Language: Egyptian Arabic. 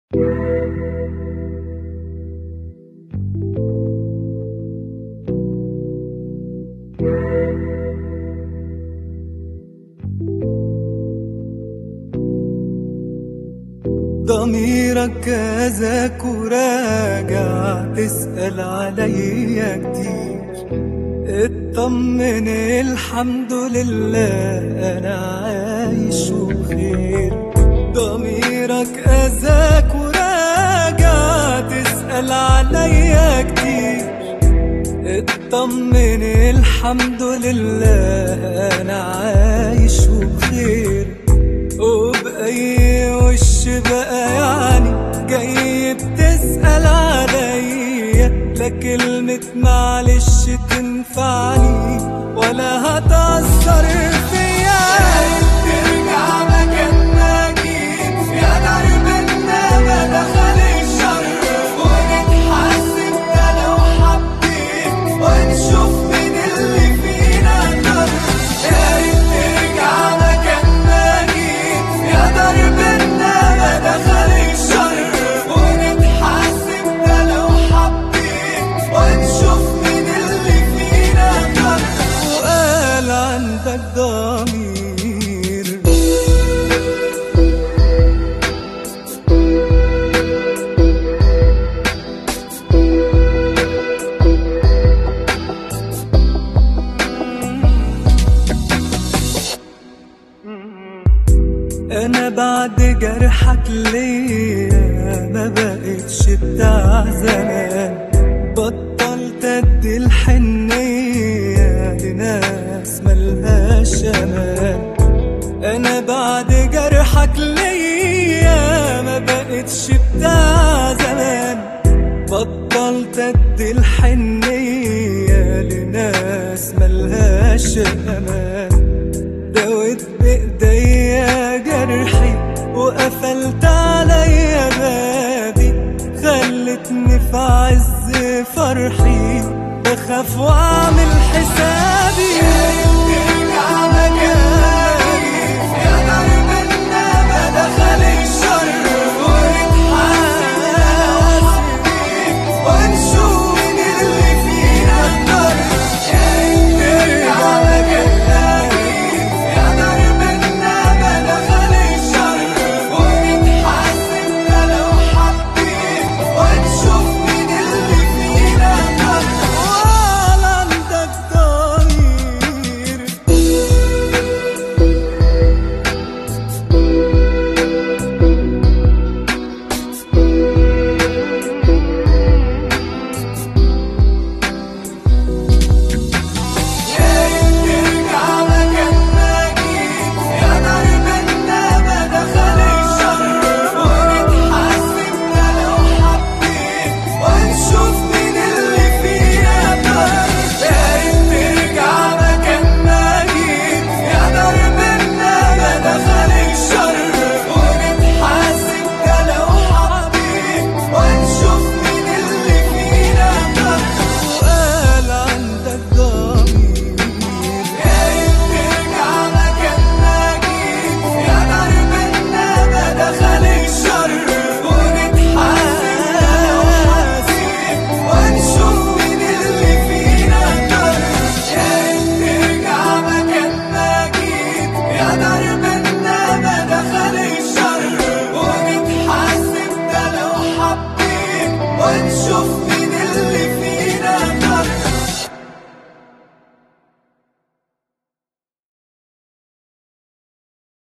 ضميرك كذاك وراجع تسأل عليا كتير اطمن الحمد لله انا عايش وبخير ضميرك اذاك وراجع تسأل عليا كتير اطمن الحمد لله انا عايش وبخير وبأي وش بقى يعني جاي بتسأل عليا لا كلمة معلش تنفعني ولا هتأثر فيا ترجع مكان ما جيت يا درب ما دخل الشر ونتحاسب ده لو حبيت ونشوف مين اللي فينا ضر يا ريت ترجع مكان ما جيت يا درب ما دخل الشر ونتحاسب ده لو حبيت ونشوف مين اللي فينا ضر وقال عندك ضمير انا بعد جرحك ليا ما بقتش بتاع زمان بطلت ادي الحنية لناس ملهاش امان انا بعد جرحك ليا ما بقتش بتاع زمان بطلت ادي الحنية لناس ملهاش امان دوت بايديا جرحي وقفلت عليا بابي خلتني في عز فرحي بخاف واعمل حسابي ترجع مكاني يا درب ما دخل الشر ونتحاسب ونشوف مين اللي فينا الضر ترجع مكاني يا درب ما دخل الشر ونتحاسب ده لو حبيت ونشوف مين اللي فينا الضر ولا عندك ضمير ترجع مكان ما جيت يا درب ما دخل الشر ونتحاسب ده لو حبيت ونشوف مين اللي فينا ضر ترجع مكان ما جيت يا درب ما دخل الشر ونتحاسب ده لو حبيت ونشوف مين اللي فينا ضر وقال عندك ضمير ترجع مكان ما جيت يا درب ما دخل الشر ونتحاسب ده لو حبيت ونشوف مين اللي فينا ضر ترجع مكان ما جيت يا درب ما دخل الشر ونتحاسب ده لو حبيت ونشوف